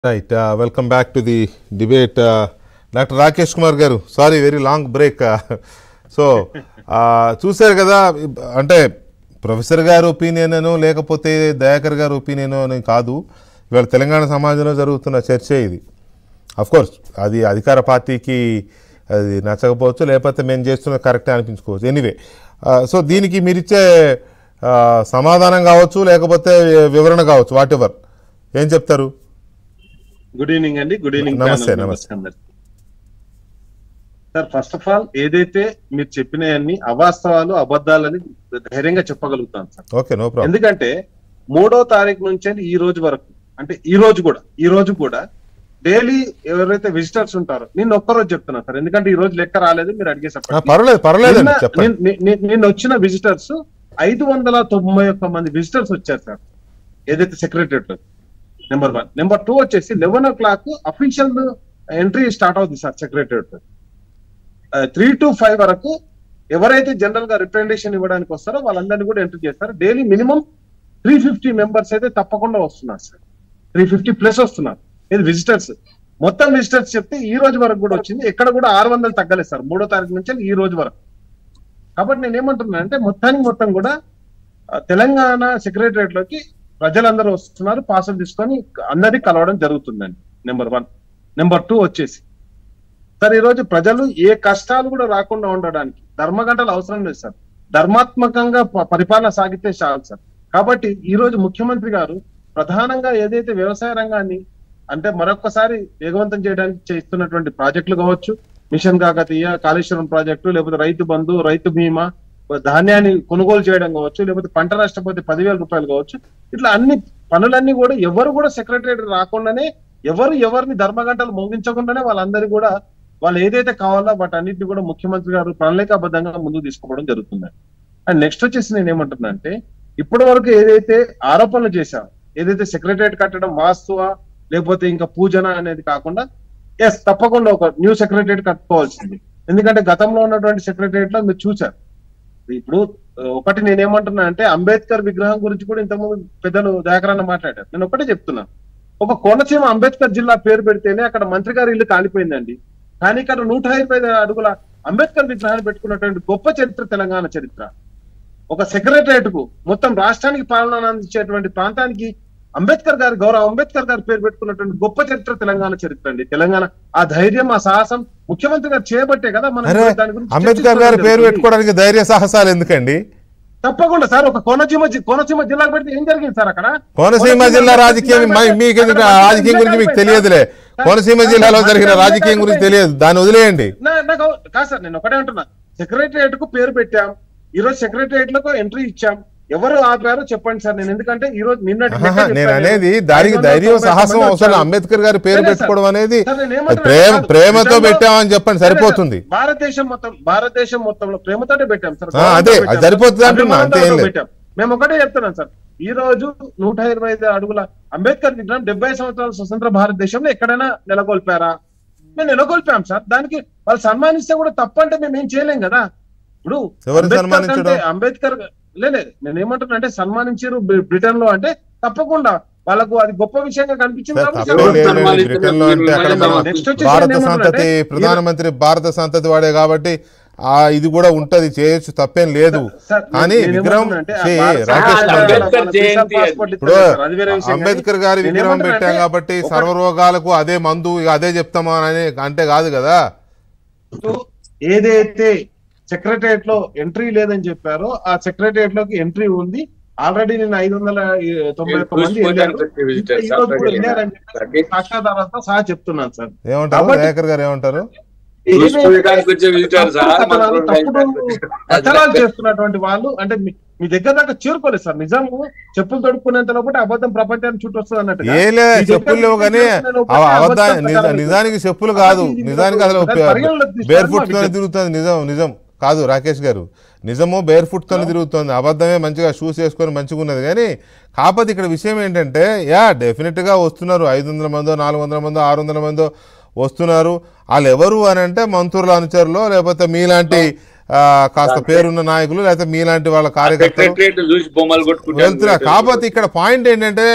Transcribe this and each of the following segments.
Right welcome back to the debate doctor Rakesh Kumar గారు sorry very long break so చూశారు కదా అంటే ప్రొఫెసర్ గారు ఒపీనియన్ అను లేకపోతే దయాకర్ గారు ఒపీనియన్ అని కాదు ఇవాళ తెలంగాణ సమాజంలో జరుగుతున్న చర్చ ఇది కోర్స్ అది అధికార పార్టీకి అది నచ్చకపోవచ్చు లేకపోతే మేము చేస్తున్న కరెక్టే అనిపించుకోవచ్చు ఎనీవే సో దీనికి మీరిచ్చే ఆ, సమాధానం కావచ్చు లేకపోతే వివరణ కావచ్చు వాట్ ఎవర్ ఏం చెప్తారు గుడ్ ఈవినింగ్ అండి గుడ్ ఈవినింగ్ నమస్తే, panel members నమస్తే. అందరికీ. సార్ ఫస్ట్ ఆఫ్ ఆల్ ఏదైతే మీరు చెప్పినవన్నీ అవాస్తవాలు అబద్ధాలని ధైర్యంగా చెప్పగలుగుతాను సార్ ఓకే నో ప్రాబ్లం ఎందుకంటే మూడో తారీఖు నుంచి ఈ రోజు వరకు అంటే ఈ రోజు కూడా ఈ రోజు కూడా డైలీ ఎవరైతే విజిటర్స్ ఉంటారో నేను ఒక్కరోజు చెప్తున్నా సార్ ఎందుకంటే ఈ రోజు లెక్క రాలేదు మీరు ఆ, అడిగేసప్పటికి పర్వాలేదు పర్వాలేదండి నిన్న- చెప్పండి నిన్న- నిన్న- నిన్న వచ్చిన విజిటర్స్ ఐదు వందల తొంభై ఒక్క మంది విజిటర్స్ వచ్చారు సార్ ఏదైతే సెక్రటరియట్ లో నెంబర్ వన్ నెంబర్ టూ వచ్చేసి eleven o'clock official entry start అవుతుంది sir secretariat three to five వరకు ఎవరైతే జనరల్ గా రిప్రజెంటేషన్ ఇవ్వడానికి వస్తారో వాళ్ళందరినీ కూడా ఎంట్రీ చేస్తారు daily minimum three fifty members అయితే తప్పకుండా వస్తున్నారు సార్ త్రీ ఫిఫ్టీ ప్లస్ వస్తున్నారు ఇది విజిటర్స్ మొత్తం విజిటర్స్ చెప్తే ఈ రోజు వరకు కూడా వచ్చింది ఎక్కడ కూడా ఆరు వందలు తగ్గలేదు సార్ మూడో తారీఖు నుంచి ఈ రోజు వరకు కాబట్టి నేను ఏమంటున్నా అంటే మొత్తానికి మొత్తం కూడా ఆ, తెలంగాణ సెక్రటరియట్ లోకి ప్రజలందరూ వస్తున్నారు పాసులు తీసుకొని అందరినీ కలవడం జరుగుతుందండి నెంబర్ వన్ నెంబర్ టూ వచ్చేసి సార్ ఈ రోజు ప్రజలు ఏ కష్టాలు కూడా రాకుండా ఉండడానికి ధర్మగంటలు అవసరం లేదు సార్ ధర్మాత్మకంగా ప- పరిపాలన సాగితే చాలు సార్ కాబట్టి ఈ రోజు ముఖ్యమంత్రి గారు ప్రధానంగా ఏదైతే వ్యవసాయ రంగాన్ని అంటే మరొకసారి వేగవంతం చేయడానికి చేస్తున్నటువంటి ప్రాజెక్టులు కావచ్చు మిషన్ కాకతీయ కాళేశ్వరం ప్రాజెక్టు లేకపోతే రైతు బంధు రైతు బీమా ధాన్యాన్ని కొనుగోలు చేయడం కావచ్చు లేకపోతే పంట నష్టపోతే పదివేల రూపాయలు కావచ్చు ఇట్లా అన్ని పనులన్నీ కూడా ఎవరు కూడా సెక్రటరీ రాకుండానే ఎవరు ఎవరిని ధర్మగంటలు మోగించకుండానే వాళ్ళందరూ కూడా వాళ్ళు ఏదైతే కావాలో వాటన్నిటిని కూడా ముఖ్యమంత్రి గారు ప్రణాళికాబద్ధంగా ముందుకు తీసుకోవడం జరుగుతుంది అండ్ నెక్స్ట్ వచ్చేసి నేను ఏమంటున్నా అంటే ఇప్పటి వరకు ఏదైతే ఆరోపణలు చేశాం ఏదైతే సెక్రటరియట్ కట్టడం వాస్తువా లేకపోతే ఇంకా పూజన అనేది కాకుండా ఎస్ తప్పకుండా ఒక న్యూ సెక్రటరియట్ కట్టుకోవాల్సింది ఎందుకంటే గతంలో ఉన్నటువంటి సెక్రటరియట్ లో మీరు చూశారు ఇప్పుడు ఆ, ఒకటి నేనేమంటున్నా అంటే అంబేద్కర్ విగ్రహం గురించి కూడా ఇంతకుముందు పెద్దలు దయాకరణ మాట్లాడారు నేను ఒకటే చెప్తున్నాను ఒక కోనసీమ అంబేద్కర్ జిల్లా పేరు పెడితేనే అక్కడ మంత్రి గారి ఇల్లు కాలిపోయిందండి కానీ ఇక్కడ నూట ఇరవై ఐదు అడుగుల అంబేద్కర్ విగ్రహాన్ని పెట్టుకున్నటువంటి గొప్ప చరిత్ర తెలంగాణ చరిత్ర ఒక సెక్రటరియట్ కు మొత్తం రాష్ట్రానికి పాలన అందించేటువంటి ప్రాంతానికి అంబేద్కర్ గారి గౌరవ అంబేద్కర్ గారి పేరు పెట్టుకున్నటువంటి గొప్ప చరిత్ర తెలంగాణ చరిత్ర అండి తెలంగాణ ఆ ధైర్యం ఆ సాహసం ముఖ్యమంత్రి గారు చేయబట్టే కదా మనం అరే దాని గురించి అంబేద్కర్ గారి చర్చించుకోవడం పేరు జరుగుతుంది. పెట్టుకోవడానికి ధైర్య సాహసాలు ఎందుకండి తప్పకుండా సార్ ఒక కోనసీమ జి- కోనసీమ జిల్లాకు పెడితే ఏం జరిగింది సార్ అక్కడ కోనసీమ జిల్లా రాజకీయం మ- మీకు ఎందుకు ఆ రాజకీయం గురించి మీకు తెలియదులే కోనసీమ జిల్లాలో జరిగిన రాజకీయం గురించి తెలియదు దాన్ని వదిలేయండి నా- నాకు కాదు సార్ నేను ఒకటే అంటున్నా సెక్రటరియట్ కు పేరు పెట్టాం ఈ రోజు సెక్రటరియట్ లకు ఎంట్రీ ఇచ్చాం ఎవరు ఆపారో చెప్పండి సార్ నేను ఎందుకంటే ఈ రోజు నిన్నటి లెక్క ఆహా, నేను చెప్పాను. అనేది దానికి ఐదు వందల ధైర్యం తొంభై సాహసం మంది అవసరం వచ్చారు. అంబేద్కర్ గారి పేరు లేదు సార్. పెట్టుకోవడం అనేది సార్, నేను అది ఏమంటున్నా ప్రేమ కాదు. ప్రేమతో నిజంగా- పెట్టామని చెప్పండి సరిపోతుంది లేదు సార్. భారతదేశం మొత్తం భారతదేశం మొత్తంలో ప్రేమతోటే పెట్టాం సార్ ఆ, అదే, అది సరిపోతుంది అంటున్నా, అంతే ఏం లేదు. పెట్టాం మేము ఒకటే చెప్తున్నాం సార్ ఈ రోజు నూట ఇరవై ఐదు అడుగుల అంబేద్కర్ విగ్రహం డెబ్బై సంవత్సరాల స్వతంత్ర భారతదేశంలో ఎక్కడైనా నెలకొల్పారా మేము నెలకొల్పాం సార్ దానికి వాళ్ళు సన్మానిస్తే కూడా తప్పంటే మేము ఏం చేయలేం కదా ఇప్పుడు ఎవరు అంబేద్కర్ సన్మానించడం? కంటే అంబేద్కర్ లేదు నేను ఏమంటున్నా అంటే సన్మానించారు బ్రి- బ్రిటన్ లో అంటే తప్పకుండా వాళ్ళకు అది గొప్ప విషయంగా కనిపించింది సార్, కాబట్టి తప్పేం లేదు. సన్మానించారు. బ్రిటన్లో అంటే అక్కడ మన నెక్స్ట్ వచ్చేసి భారత నేను సంతతి ఏమంటున్నా అంటే ప్రధానమంత్రి భారత సంతతి వాడే కాబట్టి ఆ ఇది కూడా ఉంటది చేయొచ్చు తప్పేం లేదు సార్, కానీ నేను విగ్రహం ఏమంటున్నా అంటే ఆ ఛీ, భారత రాకేష్ సంఘాల గారు. వాళ్ళ అంబేద్కర్ వీసా జయంతి పాస్పోర్ట్ ఇప్పుడు ఇస్తారు సార్, అది వేరే విషయం కానీ అంబేద్కర్ గారి నేను విగ్రహం ఏమంటున్నా పెట్టాం అంటే కాబట్టి ఒక- సర్వరోగాలకు అదే మందు ఇక అదే చెప్తామా అని అంటే కాదు కదా ఏదైతే సెక్రటరియట్ లో ఎంట్రీ లేదని చెప్పారో ఆ సెక్రటరియట్ లోకి ఎంట్రీ ఉంది ఆల్రెడీ నేను ఐదు వందల తొంభై ఒక్క మంది వెళ్ళారు ఈ రోజు కూడా వెళ్ళారని చెప్పి సాక్షాధారాలతో సహా చెప్తున్నాను సార్ ఏమంటారు కాబట్టి- దయాకర్ గారు ఏమంటారు చూసుకోవడానికి వచ్చే visitors ఆ? తప్పుడు కథనాలు, తప్పుడు మాత్రం ప్రచారాలు చేస్తున్నటువంటి వాళ్ళు అంటే మీ- మీ దగ్గర దాకా చేరుకోలేదు సార్ నిజము చెప్పులు తొడుక్కునేంత లోపల అబద్ధం ప్రపంచాన్ని చుట్టూ వస్తుంది అన్నట్టు ఏలే చెప్పులు లేవు కానీ అబద్ధ నిజానికి చెప్పులు కాదు నిజానికి అసలు బేర్ ఫుట్ తోనే తిరుగుతుంది నిజం నిజం కాదు రాకేష్ గారు నిజము బేర్ ఫుట్ తోనే తిరుగుతుంది అబద్ధమే మంచిగా షూస్ వేసుకొని మంచిగా ఉన్నది కానీ కాకపోతే ఇక్కడ విషయం ఏంటంటే యా డెఫినెట్ గా వస్తున్నారు ఐదు వందల మందో నాలుగు వందల మందో ఆరు వందల మందో వస్తున్నారు వాళ్ళు ఎవరు అని అంటే మంత్రుల అనుచరులు లేకపోతే మీలాంటి ఆ, కాస్త పేరున్న నాయకులు లేకపోతే మీలాంటి వాళ్ళ కార్యకర్తలు సెక్రటరియట్ చూసి బొమ్మలు కొట్టుకుంటారు వెళ్తున్నా కాకపోతే ఇక్కడ పాయింట్ ఏంటంటే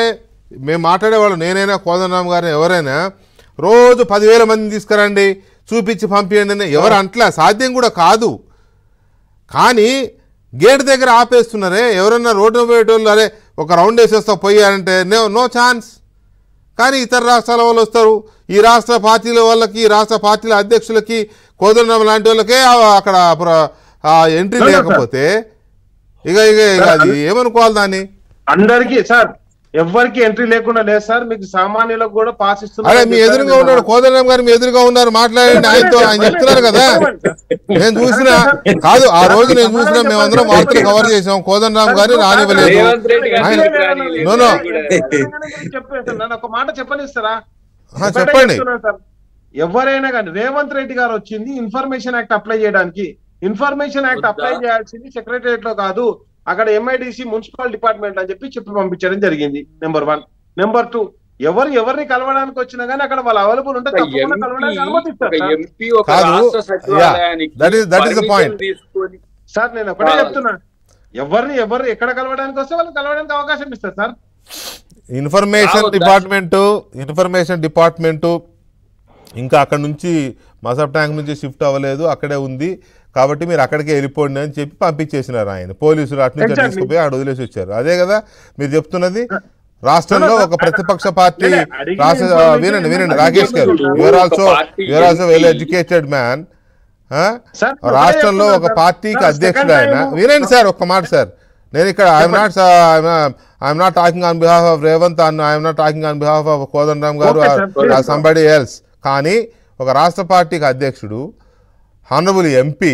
మేము మాట్లాడేవాళ్ళం నేనైనా కోదండరామ్ గారిని ఎవరైనా రోజు పదివేల మందిని తీసుకురండి చూపించి పంపించండి అని ఎవరు అంట్లా సాధ్యం కూడా కాదు కానీ గేట్ దగ్గర ఆపేస్తున్నారే ఎవరన్నా రోడ్డు పోయేటోళ్ళు అరే ఒక రౌండ్ వేసేస్తా పోయారంటే నో నో ఛాన్స్ కానీ ఇతర రాష్ట్రాల వాళ్ళు వస్తారు ఈ రాష్ట్ర పార్టీల వాళ్ళకి ఈ రాష్ట్ర పార్టీల అధ్యక్షులకి కోదండరాం లాంటి వాళ్ళకే ఆ- అక్కడ ప్ర- ఆ ఎంట్రీ No, no, sir. లేకపోతే ఇక ఇక ఇక అది ఏమనుకోవాలి దాన్ని అందరికి సార్ ఎవరికి ఎంట్రీ లేకుండా లేదు సార్ మీకు సామాన్యులకు కూడా పాస్ అరే మీ ఎదురుగా ఉన్నాడు కోదండరాం గారు మీ ఎదురుగా ఉన్నారు మాట్లాడండి ఆయనతో ఆయన చెప్తున్నారు కదా నేను చూసిన కాదు ఆ రోజు నేను చూసిన మేమందరం వార్తలు కవర్ చేసాం కోదండరాం గారిని రానివ్వలేదు రేవంత్ రెడ్డి గారు ఆయన- రానివ్వలేదు. No, no. చెప్పేస్తాను నన్ను ఒక మాట చెప్పనిస్తారా ఆ, ఒకటే చెప్పండి చెప్తున్నాను సార్. ఎవరైనా కానీ రేవంత్ రెడ్డి గారు వచ్చింది ఇన్ఫర్మేషన్ యాక్ట్ అప్లై చేయడానికి ఇన్ఫర్మేషన్ యాక్ట్ వద్దా? అప్లై చేయాల్సింది సెక్రటరియట్ లో కాదు అక్కడ ఎంఐడిసి మున్సిపల్ డిపార్ట్మెంట్ అని చెప్పి చెప్పి పంపించడం జరిగింది నెంబర్ వన్ నెంబర్ టూ ఎవరు ఎవరిని కలవడానికి వచ్చినా కానీ అక్కడ వాళ్ళు అవైలబుల్ ఉంటే ఒక తప్పకుండా కలవడానికి ఎంపీ అనుమతిస్తారు ఒక సార్. ఎంపీ ఒక కాదు. రాష్ట్ర Yeah. సచివాలయానికి That is- that is the permission point. తీసుకొని సార్ నేను ఒకటే కావాలి. చెప్తున్నా ఎవరిని ఎవరు ఎక్కడ కలవడానికి వస్తే వాళ్ళకి కలవడానికి అవకాశం ఇస్తారు సార్ ఇన్ఫర్మేషన్ రావద్దా? డిపార్ట్మెంటు ఇన్ఫర్మేషన్ డిపార్ట్మెంటు ఇంకా అక్కడ నుంచి మసబ్ ట్యాంక్ నుంచి షిఫ్ట్ అవ్వలేదు అక్కడే ఉంది కాబట్టి మీరు అక్కడికే వెళ్ళిపోండి అని చెప్పి పంపించేసినారు ఆయన పోలీసులు అటు నుంచి అటు Exactly. తీసుకుపోయి అక్కడ వదిలేసి వచ్చారు అదే కదా మీరు చెప్తున్నది రాష్ట్రంలో ఒక ప్రతిపక్ష పార్టీ లే, అడిగిన రాష్ట్ర information వినండి వినండి ఏమన్నా రాకేష్ గారు అడిగిన యూఆర్ ఒక also party you are also well MP. Educated man sir, ఒకటే రాష్ట్రంలో చెప్తున్నా ఒక సార్. పార్టీకి సార్, అధ్యక్షుడు second ఆయన time- వినండి సార్ ఒక్క మాట సార్ నేను ఇక్కడ I'm not I'm not talking on behalf of Revanth and I'm not talking on behalf of Kodandaram garu Okay, sir, please. Somebody else కానీ ఒక రాష్ట్ర పార్టీకి అధ్యక్షుడు హానరబుల్ ఎంపీ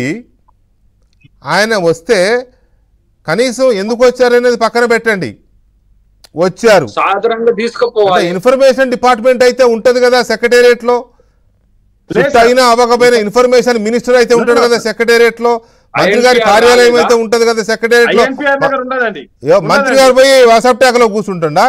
ఆయన వస్తే కనీసం ఎందుకు వచ్చారనేది పక్కన పెట్టండి వచ్చారు సాధారణంగా అంటే తీసుకుపోవాలి ఇన్ఫర్మేషన్ డిపార్ట్మెంట్ అయితే ఉంటది కదా సెక్రటేరియట్ లో లేదు షిఫ్ట్ సార్. అయినా అవ్వకపోయినా ఇన్ఫర్మేషన్ మినిస్టర్ అయితే ఉంటాడు కదా సెక్రటేరియట్ లో మంత్రి గారి INPR కార్యాలయం రాలేదా? అయితే ఉంటది కదా సెక్రటేరియట్ లో ఐఎన్పిఆర్ దగ్గర ఉండదండి ఏ, మంత్రి గారు పోయి వాట్సాప్ ట్యాగ్ లో కూర్చుంటుండా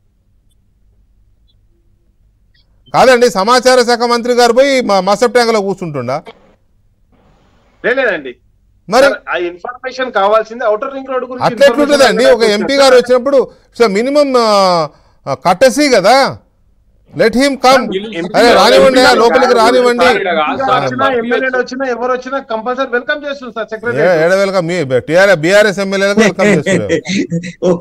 కాదండి సమాచార శాఖ మంత్రి గారు పోయి మసప్ ట్యాంక్ లో కూర్చుంటుండా లేదండి మరి ఆ ఇన్ఫర్మేషన్ కావాల్సింది అవుటర్ రింగ్ రోడ్ గురించి అట్లా ఎట్లుంటుందండి ఒక ఎంపీ గారు వచ్చినప్పుడు మినిమం కట్టసీ కదా లెట్ హిమ్ కమ్ అరే రానివ్వండి లోపలికి రానివ్వండి ఎమ్మెల్యే వచ్చినా ఎవరు వచ్చినా కంపల్సరీ వెల్కమ్ చేస్తుంది సార్ సెక్రటరీ ఏడ వెల్కమ్ మీ టీఆర్ఎస్ బీఆర్ఎస్ ఎమ్మెల్యేలకు వెల్కమ్ చేస్తున్నారు